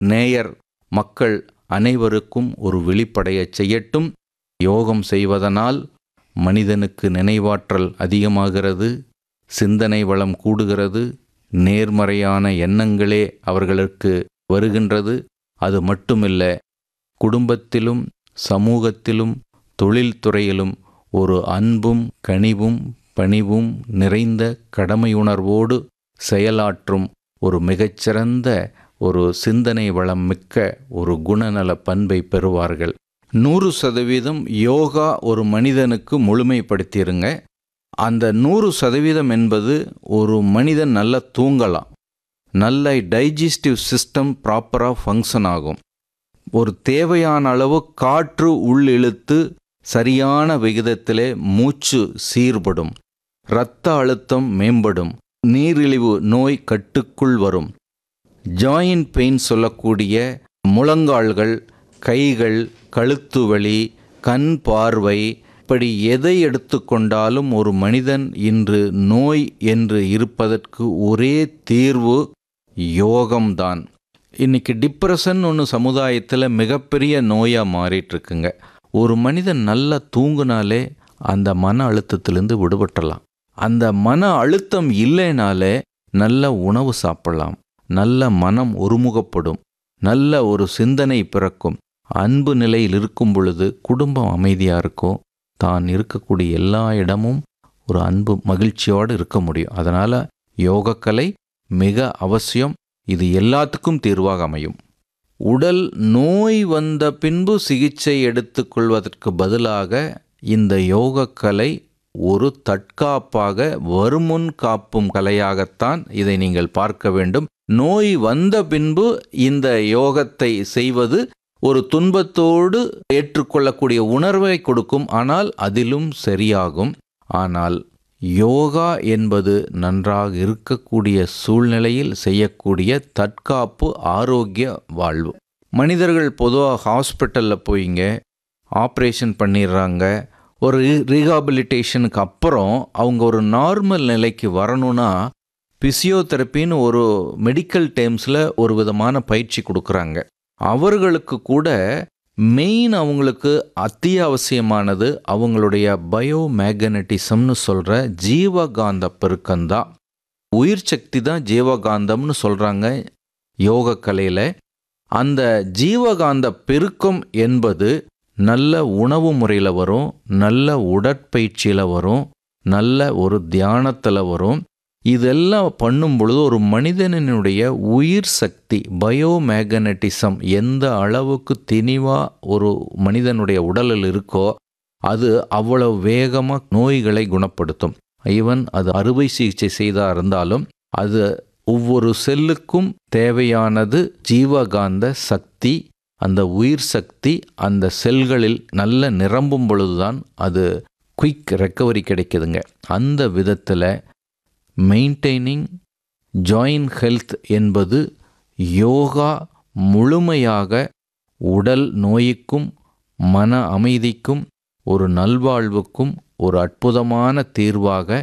நேயர் மக்கள் அனைவருக்கும் ஒரு விழிப்படையச் செய்யட்டும் யோகம் செய்வதனால் மனிதனுக்கு நினைவாற்றல் அதிகமாகிறது சிந்தனை வளம் கூடுகிறது நேர்மறையான எண்ணங்களே அவர்களுக்கு வருகின்றது அது மட்டுமில்ல குடும்பத்திலும் சமூகத்திலும் தொழில்துறையிலும் ஒரு அன்பும் கனிவும் பணிவும் நிறைந்த கடமையுணர்வோடு செயலாற்றும் ஒரு மிகச்சிறந்த ஒரு சிந்தனை வளம் மிக்க ஒரு குணநல பண்பை பெறுவார்கள் நூறு சதவீதம் யோகா ஒரு மனிதனுக்கு முழுமைப்படுத்திருங்க அந்த நூறு சதவீதம் என்பது ஒரு மனிதன் நல்லா தூங்கலாம் நல்ல டைஜஸ்டிவ் சிஸ்டம் ப்ராப்பராக ஃபங்க்ஷன் ஆகும் ஒரு தேவையான அளவு காற்று உள்ளிழுத்து சரியான விகிதத்திலே மூச்சு சீர்படும் இரத்த அழுத்தம் மேம்படும் நீரிழிவு நோய் கட்டுக்குள் வரும் ஜாயின்ட் பெயின் சொல்லக்கூடிய முழங்கால்கள் கைகள் கழுத்து வலி கண் பார்வை இப்படி எதை எடுத்துக்கொண்டாலும் ஒரு மனிதன் இன்று நோய் என்று இருப்பதற்கு ஒரே தீர்வு யோகம்தான் இன்னைக்கு டிப்ரெஷன் ஒன்று சமுதாயத்தில் மிகப்பெரிய நோயாக மாறிட்டு இருக்குங்க ஒரு மனிதன் நல்லா தூங்குனாலே அந்த மன அழுத்தத்திலிருந்து விடுபட்டலாம் அந்த மன அழுத்தம் இல்லைனாலே நல்ல உணவு சாப்பிடலாம் நல்ல மனம் ஒருமுகப்படும் நல்ல ஒரு சிந்தனை பிறக்கும் அன்பு நிலையில் இருக்கும் பொழுது குடும்பம் அமைதியாக இருக்கும் தான் இருக்கக்கூடிய எல்லா இடமும் ஒரு அன்பு மகிழ்ச்சியோடு இருக்க முடியும் அதனால் யோகக்கலை மிக அவசியம் இது எல்லாத்துக்கும் தீர்வாக அமையும் உடல் நோய் வந்த பின்பு சிகிச்சை எடுத்துக்கொள்வதற்கு பதிலாக இந்த யோகக்கலை ஒரு தற்காப்பாக வருமுன் காப்பும் கலையாகத்தான் இதை நீங்கள் பார்க்க வேண்டும் நோய் வந்த பின்பு இந்த யோகத்தை செய்வது ஒரு துன்பத்தோடு ஏற்றுக்கொள்ளக்கூடிய உணர்வை கொடுக்கும் ஆனால் அதிலும் சரியாகும் ஆனால் யோகா என்பது நன்றாக இருக்கக்கூடிய சூழ்நிலையில் செய்யக்கூடிய தற்காப்பு ஆரோக்கிய வாழ்வு மனிதர்கள் பொதுவாக ஹாஸ்பிட்டலில் போயிங்க ஆப்ரேஷன் பண்ணிடுறாங்க ஒரு ரீஹாபிலிட்டேஷனுக்கு அப்புறம் அவங்க ஒரு நார்மல் நிலைக்கு வரணும்னா பிசியோதெரப்பின்னு ஒரு மெடிக்கல் டேர்ம்ஸில் ஒரு விதமான பயிற்சி கொடுக்குறாங்க அவர்களுக்கு கூட மெயின் அவங்களுக்கு அத்தியாவசியமானது அவங்களுடைய பயோ மேக்னட்டிசம்னு சொல்கிற ஜீவகாந்த பெருக்கம்தான் உயிர் சக்தி தான் ஜீவகாந்தம்னு சொல்கிறாங்க யோக கலையில் அந்த ஜீவகாந்த பெருக்கம் என்பது நல்ல உணவு முறையில் வரும் நல்ல உடற்பயிற்சியில் வரும் நல்ல ஒரு தியானத்தில் வரும் இதெல்லாம் பண்ணும் பொழுது ஒரு மனிதனினுடைய உயிர் சக்தி பயோ மேக்னட்டிசம் எந்த அளவுக்கு திணிவாக ஒரு மனிதனுடைய உடலில் இருக்கோ அது அவ்வளவு வேகமாக நோய்களை குணப்படுத்தும் ஈவன் அது அறுவை சிகிச்சை செய்தா இருந்தாலும் அது ஒவ்வொரு செல்லுக்கும் தேவையானது ஜீவகாந்த சக்தி அந்த உயிர் சக்தி அந்த செல்களில் நல்ல நிரம்பும் பொழுதுதான் அது குயிக் ரெக்கவரி கிடைக்குதுங்க அந்த விதத்தில் மெயின்டைனிங் ஜாயின் ஹெல்த் என்பது யோகா முழுமையாக உடல் நோய்க்கும் மன அமைதிக்கும் ஒரு நல்வாழ்வுக்கும் ஒரு அற்புதமான தீர்வாக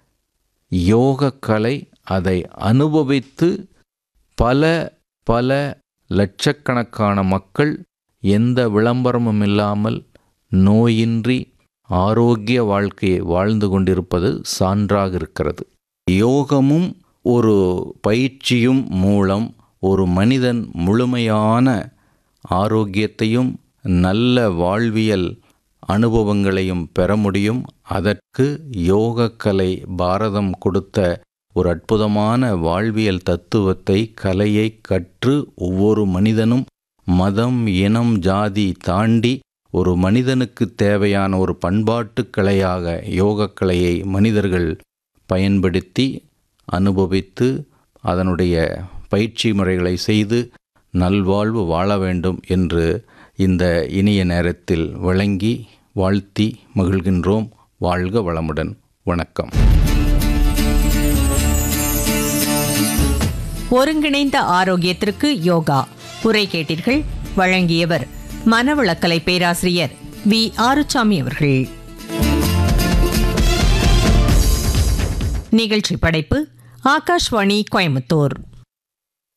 யோக கலை அதை அனுபவித்து பல பல லட்சக்கணக்கான மக்கள் எந்த விளம்பரமும் இல்லாமல் நோயின்றி ஆரோக்கிய வாழ்க்கையை வாழ்ந்து கொண்டிருப்பது சான்றாக இருக்கிறது யோகமும் ஒரு பயிற்சியும் மூலம் ஒரு மனிதன் முழுமையான ஆரோக்கியத்தையும் நல்ல வாழ்வியல் அனுபவங்களையும் பெற முடியும் அதற்கு யோகக்கலை பாரதம் கொடுத்த ஒரு அற்புதமான வாழ்வியல் தத்துவத்தை கலையை கற்று ஒவ்வொரு மனிதனும் மதம் இனம் ஜாதி தாண்டி ஒரு மனிதனுக்கு தேவையான ஒரு பண்பாட்டு கலையாக யோகக்கலையை மனிதர்கள் பயன்படுத்தி அனுபவித்து அதனுடைய பயிற்சி முறைகளை செய்து நல்வாழ்வு வாழ வேண்டும் என்று இந்த இனிய நேரத்தில் வழங்கி வாழ்த்தி மகிழ்கின்றோம் வாழ்க வளமுடன் வணக்கம் ஒருங்கிணைந்த ஆரோக்கியத்திற்கு யோகா உரை கேட்டீர்கள் வழங்கியவர் மனவளக்கலை பேராசிரியர் வி ஆறுசாமி அவர்கள் நிகழ்ச்சி படைப்பு ஆகாஷ்வாணி கோயம்புத்தூர்